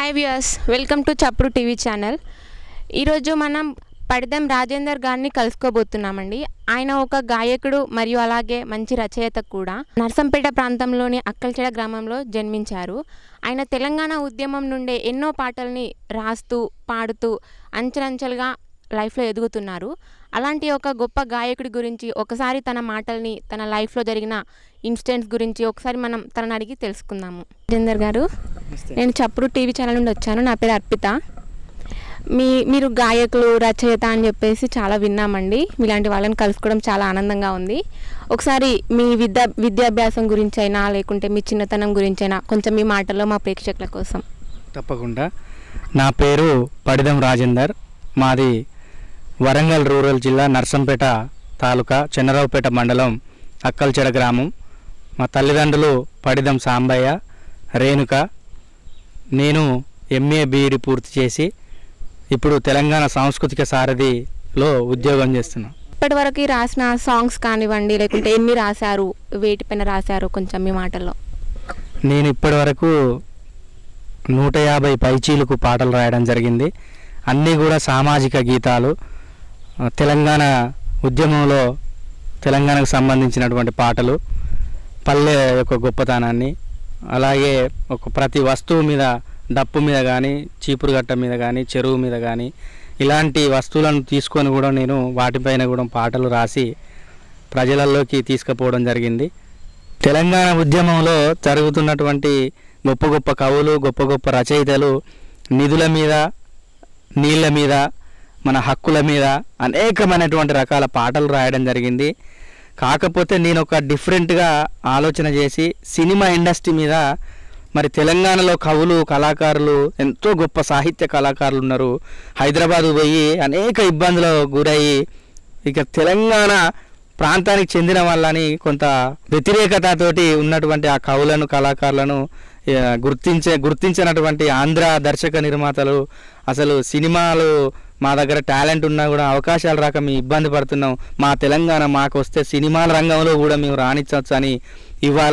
hi viewers welcome to Chappudu TV channel ఈరోజు మనం పడిదం రాజేందర్ గారిని కలుసుకోబోతున్నామండి ఆయన ఒక గాయకుడు మరియు అలాగే మంచి రచయిత కూడా నర్సంపేట ప్రాంతంలోని అక్కల్చెడ గ్రామంలో జన్మించారు ఆయన తెలంగాణ ఉద్యమం నుండే ఎన్నో పాటల్ని రాస్తూ పాడుతూ అంచెలంచెలుగా లైఫ్లో ఎదుగుతున్నారు అలాంటి ఒక గొప్ప గాయకుడి గురించి ఒకసారి తన మాటల్ని తన లైఫ్లో జరిగిన ఇన్సిడెంట్స్ గురించి ఒకసారి మనం తనని అడిగి తెలుసుకుందాము రాజేందర్ గారు నేను చప్పుడు టీవీ ఛానల్ నుండి వచ్చాను నా పేరు అర్పిత మీ మీరు గాయకులు రచయిత అని చెప్పేసి చాలా విన్నామండి మీలాంటి వాళ్ళని కలుసుకోవడం చాలా ఆనందంగా ఉంది ఒకసారి మీ విద్యా విద్యాభ్యాసం గురించి అయినా లేకుంటే మీ చిన్నతనం గురించి అయినా కొంచెం మీ మాటల్లో మా ప్రేక్షకుల కోసం తప్పకుండా నా పేరు పడిదం రాజేందర్ మాది వరంగల్ రూరల్ జిల్లా నర్సంపేట తాలూకా చెన్నరావుపేట మండలం అక్కల్చెడ గ్రామం మా తల్లిదండ్రులు పడిదం సాంబయ్య రేణుక నేను ఎంఏ బీఈడి పూర్తి చేసి ఇప్పుడు తెలంగాణ సాంస్కృతిక సారథిలో ఉద్యోగం చేస్తున్నాను ఇప్పటి వరకు రాసిన సాంగ్స్ కానివ్వండి లేకుంటే ఎన్ని రాశారు వేటిపైన రాశారు కొంచెం మీ మాటల్లో నేను ఇప్పటివరకు నూట యాభై పైచీలకు పాటలు రాయడం జరిగింది అన్నీ కూడా సామాజిక గీతాలు ఆ, తెలంగాణ ఉద్యమంలో తెలంగాణకు సంబంధించినటువంటి పాటలు పల్లె యొక్క గొప్పతనాన్ని అలాగే ఒక ప్రతి వస్తువు మీద డప్పు మీద కానీ చీపురు గట్ట మీద కానీ చెరువు మీద కానీ ఇలాంటి వస్తువులను తీసుకొని కూడా నేను వాటిపైన కూడా పాటలు రాసి ప్రజలలోకి తీసుకుపోవడం జరిగింది తెలంగాణ ఉద్యమంలో జరుగుతున్నటువంటి గొప్ప గొప్ప కవులు గొప్ప గొప్ప రచయితలు నిధుల మీద నీళ్ళ మీద మన హక్కుల మీద అనేకమైనటువంటి రకాల పాటలు రాయడం జరిగింది కాకపోతే నేను ఒక డిఫరెంట్గా ఆలోచన చేసి సినిమా ఇండస్ట్రీ మీద మరి తెలంగాణలో కవులు కళాకారులు ఎంతో గొప్ప సాహిత్య కళాకారులు ఉన్నారు హైదరాబాద్ పోయి అనేక ఇబ్బందులకు గురయ్యి ఇక తెలంగాణ ప్రాంతానికి చెందిన వాళ్ళని కొంత వ్యతిరేకతతోటి ఉన్నటువంటి ఆ కవులను కళాకారులను ఆ, గుర్తించే గుర్తించినటువంటి ఆంధ్ర దర్శక నిర్మాతలు అసలు సినిమాలు మా దగ్గర టాలెంట్ ఉన్నా కూడా అవకాశాలు రాక మేము ఇబ్బంది పడుతున్నాం మా తెలంగాణ మాకు వస్తే సినిమాల రంగంలో కూడా మేము రాణించవచ్చు అని ఇవాళ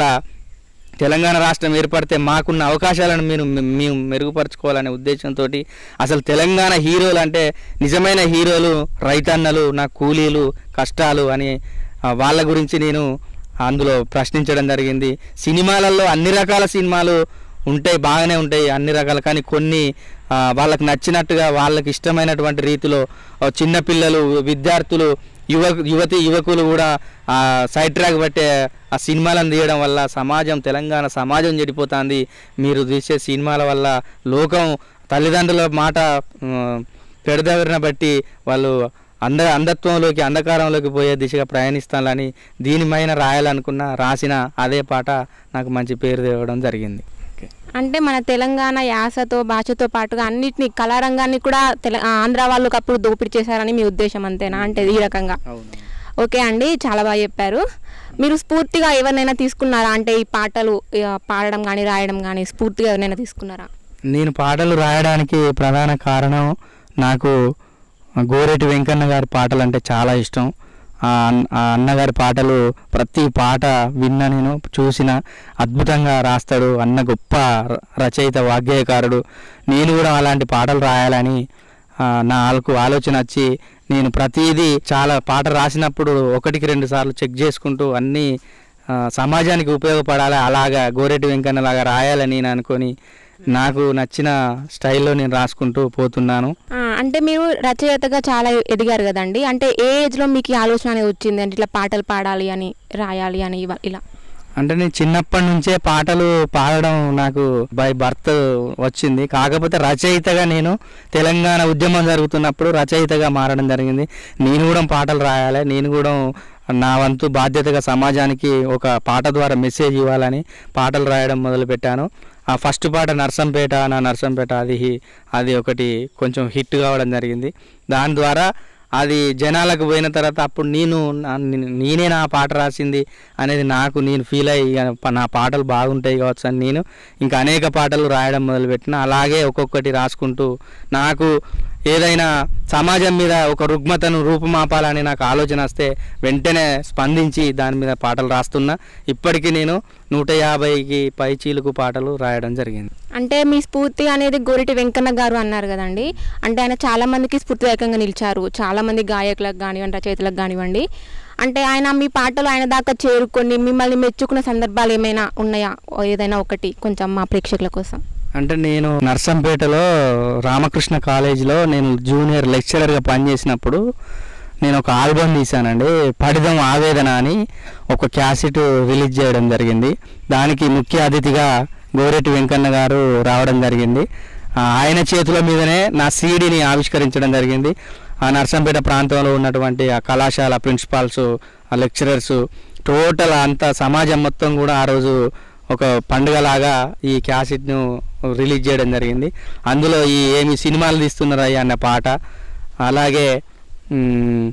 తెలంగాణ రాష్ట్రం ఏర్పడితే మాకున్న అవకాశాలను మీరు మేము మెరుగుపరచుకోవాలనే ఉద్దేశంతో అసలు తెలంగాణ హీరోలు అంటే నిజమైన హీరోలు రైతన్నలు నా కూలీలు కష్టాలు అని ఆ, వాళ్ళ గురించి నేను అందులో ప్రశ్నించడం జరిగింది సినిమాలలో అన్ని రకాల సినిమాలు ఉంటాయి బాగానే ఉంటాయి అన్ని రకాల కానీ కొన్ని ఆ, వాళ్ళకి నచ్చినట్టుగా వాళ్ళకి ఇష్టమైనటువంటి రీతిలో ఆ, చిన్నపిల్లలు విద్యార్థులు యువ యువతి యువకులు కూడా ఆ సైడ్ ట్రాక్ బట్టే ఆ సినిమాలను తీయడం వల్ల సమాజం తెలంగాణ సమాజం చెడిపోతుంది మీరు తీసే సినిమాల వల్ల లోకం తల్లిదండ్రుల మాట ఆ, పెడదవిన బట్టి వాళ్ళు అంద అంధత్వంలోకి అంధకారంలోకి పోయే దిశగా ప్రయాణిస్తానని దీనిపైన రాయాలనుకున్న రాసిన అదే పాట నాకు మంచి పేరు తేవడం జరిగింది అంటే మన తెలంగాణ యాసతో భాషతో పాటుగా అన్నిటిని కళారంగాన్ని కూడా తెల ఆంధ్ర వాళ్ళు ఒకప్పుడు దోపిడీ చేశారని మీ ఉద్దేశం అంతేనా అంటే ఈ రకంగా అవును ఓకే అండి చాలా బాగా చెప్పారు మీరు స్ఫూర్తిగా ఎవరినైనా తీసుకున్నారా అంటే ఈ పాటలు ఇక పాడడం కానీ రాయడం కానీ స్ఫూర్తిగా ఎవరినైనా తీసుకున్నారా నేను పాటలు రాయడానికి ప్రధాన కారణం నాకు గోరెటి వెంకన్న గారి పాటలు అంటే చాలా ఇష్టం ఆ అన్న- ఆ అన్నగారి పాటలు ప్రతి పాట విన్నా నేను చూసిన అద్భుతంగా రాస్తాడు అన్న గొప్ప ర- రచయిత వాగ్గేయకారుడు నేను కూడా అలాంటి పాటలు రాయాలని ఆ, నాకు ఆలోచన వచ్చి నేను ప్రతిదీ చాలా పాట రాసినప్పుడు ఒకటికి రెండు సార్లు చెక్ చేసుకుంటూ అన్నీ ఆ, సమాజానికి ఉపయోగపడాలి అలాగా గోరెటి వెంకన్న లాగా రాయాలని నేను అనుకొని నాకు నచ్చిన స్టైల్లో నేను రాసుకుంటూ పోతున్నాను ఆ, అంటే మీరు రచయితగా చాలా ఎదిగారు కదండి అంటే ఏ ఏజ్లో మీకు ఈ ఆలోచన అనేది వచ్చింది అంటే ఇట్లా పాటలు పాడాలి అని రాయాలి అని ఇవ- ఇలా అంటే నేను చిన్నప్పటి నుంచే పాటలు పాడడం నాకు బై బర్త్ వచ్చింది కాకపోతే రచయితగా నేను తెలంగాణ ఉద్యమం జరుగుతున్నప్పుడు రచయితగా మారడం జరిగింది నేను కూడా పాటలు రాయాలి నేను కూడా నా వంతు బాధ్యతగా సమాజానికి ఒక పాట ద్వారా మెసేజ్ ఇవ్వాలని పాటలు రాయడం మొదలుపెట్టాను ఆ ఫస్ట్ పాట నర్సంపేట నా నర్సంపేట అది హి- అది ఒకటి కొంచెం హిట్ కావడం జరిగింది దాని ద్వారా అది జనాలకు పోయిన తర్వాత అప్పుడు నేను నా- నే- నేనే నా పాట రాసింది అనేది నాకు నేను ఫీల్ అయ్యి ఇక ప- నా పాటలు బాగుంటాయి కావచ్చు అని నేను ఇంకా అనేక పాటలు రాయడం మొదలుపెట్టిన అలాగే ఒక్కొక్కటి రాసుకుంటూ నాకు ఏదైనా సమాజం మీద ఒక రుగ్మతను రూపుమాపాలని నాకు ఆలోచన వస్తే వెంటనే స్పందించి దాని మీద పాటలు రాస్తున్నా ఇప్పటికీ నేను నూట యాభైకి పై చీలుకు పాటలు రాయడం జరిగింది అంటే మీ స్ఫూర్తి అనేది గోరిటి వెంకన్న గారు అన్నారు కదండి అంటే ఆయన చాలా మందికి స్ఫూర్తిదాయకంగా నిలిచారు చాలా మంది గాయకులకు కానివ్వండి రచయితలకు కానివ్వండి అంటే ఆయన మీ పాటలు ఆయన దాకా చేరుకొని మిమ్మల్ని మెచ్చుకున్న సందర్భాలు ఏమైనా ఉన్నాయా ఏదైనా ఒకటి కొంచెం మా ప్రేక్షకుల కోసం అంటే నేను నర్సంపేటలో రామకృష్ణ కాలేజీలో నేను జూనియర్ లెక్చరర్గా పనిచేసినప్పుడు నేను ఒక ఆల్బమ్ తీశానండి పడిదం ఆవేదన అని ఒక క్యాసెట్ రిలీజ్ చేయడం జరిగింది దానికి ముఖ్య అతిథిగా గోరెటి వెంకన్న గారు రావడం జరిగింది ఆ, ఆయన చేతుల మీదనే నా సీడీని ఆవిష్కరించడం జరిగింది ఆ నర్సంపేట ప్రాంతంలో ఉన్నటువంటి ఆ కళాశాల ప్రిన్సిపాల్స్ ఆ లెక్చరర్స్ టోటల్ అంత సమాజం మొత్తం కూడా ఆ రోజు ఒక పండుగలాగా ఈ క్యాసెట్ను రిలీజ్ చేయడం జరిగింది అందులో ఈ ఏమి సినిమాలు తీస్తున్నారయ్యా అన్న పాట అలాగే మ్,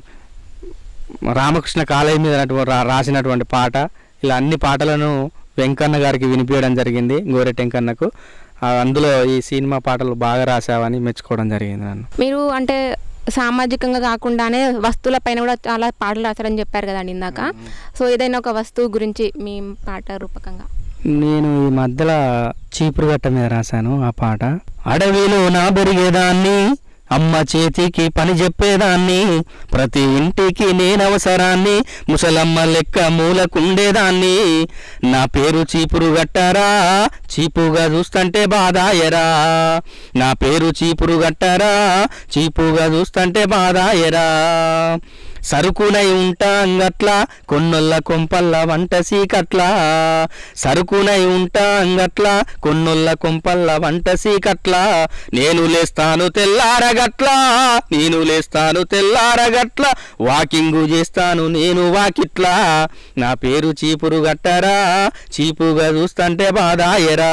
రామకృష్ణ కాలేజీ మీద నటు- రా- రాసినటువంటి పాట ఇలా అన్ని పాటలను వెంకన్న గారికి వినిపించడం జరిగింది గోరెట్ వెంకన్నకు ఆ, అందులో ఈ సినిమా పాటలు బాగా రాసావని మెచ్చుకోవడం జరిగింది నన్ను మీరు అంటే సామాజికంగా కాకుండానే వస్తువుల పైన కూడా చాలా పాటలు రాశారని చెప్పారు కదండి ఇందాక సో ఏదైనా ఒక వస్తువు గురించి మీ పాట రూపకంగా నేను ఈ మధ్యలో చీపురు గట్ట మీద రాశాను ఆ పాట అడవిలో నా పెరిగేదాన్ని అమ్మ చేతికి పని చెప్పేదాన్ని ప్రతి ఇంటికి నేనవసరాన్ని ముసలమ్మ లెక్క మూలకుండేదాన్ని నా పేరు చీపురు గట్టారా చీపుగా చూస్తుంటే బాధాయరా నా పేరు చీపురు గట్టారా చీపుగా చూస్తుంటే బాధాయరా సరుకునై ఉంటా అంగట్లా కొన్నొల్ల కొంపల్ల వంట సీకట్లా సరుకునై ఉంటా అంగట్లా కొన్నొల్ల కొంపల్ల వంట సీకట్లా నేను లేస్తాను తెల్లారగట్లా నేను లేస్తాను తెల్లారగట్లా వాకింగు చేస్తాను నేను వాకిట్లా నా పేరు చీపురు గట్టరా చీపుగా చూస్తుంటే బాధాయరా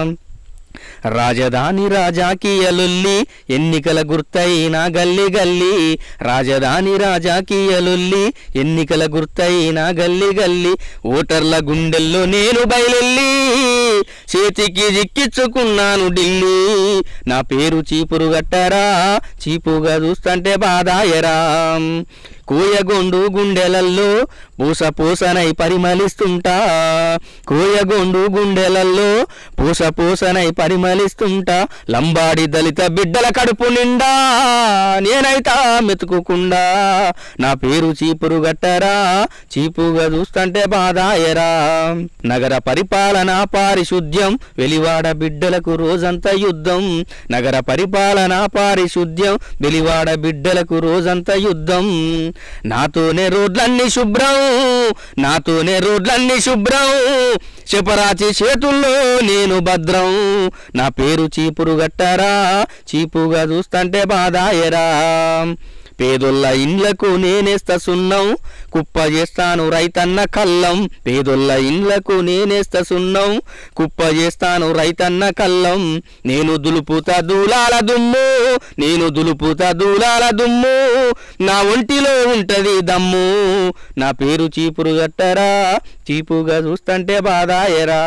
రాజధాని రాజాకీయలుల్లి ఎన్నికల గుర్తయిన గల్లి గల్లి రాజధాని రాజాకీయలుల్లి ఎన్నికల గుర్తయిన గల్లి గల్లి ఓటర్ల గుండెల్లో నేను బయలెల్లి చేతికి జిక్కించుకున్నాను ఢిల్లీ నా పేరు చీపురు గట్టారా చీపుగా చూస్తుంటే బాధాయరా కోయగొండు గుండెలల్లో పూస పూసనై పరిమళిస్తుంటా కోయగొండు గుండెలల్లో పూస పూసనై పరిమళిస్తుంటా లంబాడి దళిత బిడ్డల కడుపు నిండా నేనైతా మెతుకుకుండా నా పేరు చీపురు గట్టరా చీపుగా చూస్తుంటే బాధాయరా నగర పరిపాలన పారిశుద్ధ్యం వెలివాడ బిడ్డలకు రోజంతా యుద్ధం నగర పరిపాలన పారిశుద్ధ్యం వెలివాడ బిడ్డలకు రోజంతా యుద్ధం నాతోనే రోడ్లన్నీ శుభ్రం నాతోనే రోడ్లన్నీ శుభ్రం శపరాచి చేతుల్లో నేను భద్రం నా పేరు చీపురు గట్టారా చీపుగా చూస్తుంటే బాధాయరా పేదొల్ల ఇండ్లకు నేనేస్త సున్నం కుప్ప చేస్తాను రైతన్న కల్లం పేదొల్ల ఇండ్లకు నేనేస్త సున్నం కుప్ప చేస్తాను రైతన్న కల్లం నేను దులుపుతా దూలాల దుమ్ము నేను దులుపుతా దూలాల దుమ్ము నా ఒంటిలో ఉంటది దమ్ము నా పేరు చీపురు గట్టరా చీపుగా చూస్తుంటే బాధాయరా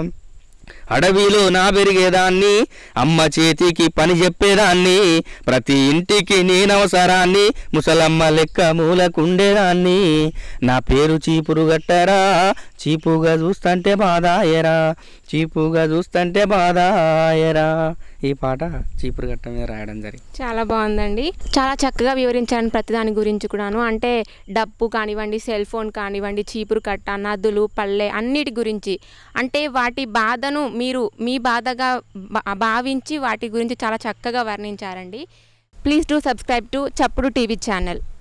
అడవిలో నా పెరిగేదాన్ని అమ్మ చేతికి పని చెప్పేదాన్ని ప్రతి ఇంటికి నేనవసరాన్ని ముసలమ్మ లెక్క మూలకుండేదాన్ని నా పేరు చీపురు గట్టరా చీపుగా చూస్తుంటే బాధాయరా చీపుగా చూస్తుంటే బాధాయరా ఈ పాట చీపురు గట్ట మీద రాయడం జరిగింది చాలా బాగుందండి చాలా చక్కగా వివరించాను ప్రతిదాని గురించి కూడాను అంటే డప్పు కానివ్వండి సెల్ ఫోన్ కానివ్వండి చీపురు కట్ట నదులు పల్లె అన్నిటి గురించి అంటే వాటి బాధను మీరు మీ బాధగా భా- భావించి వాటి గురించి చాలా చక్కగా వర్ణించారండి please do subscribe to Chappudu TV channel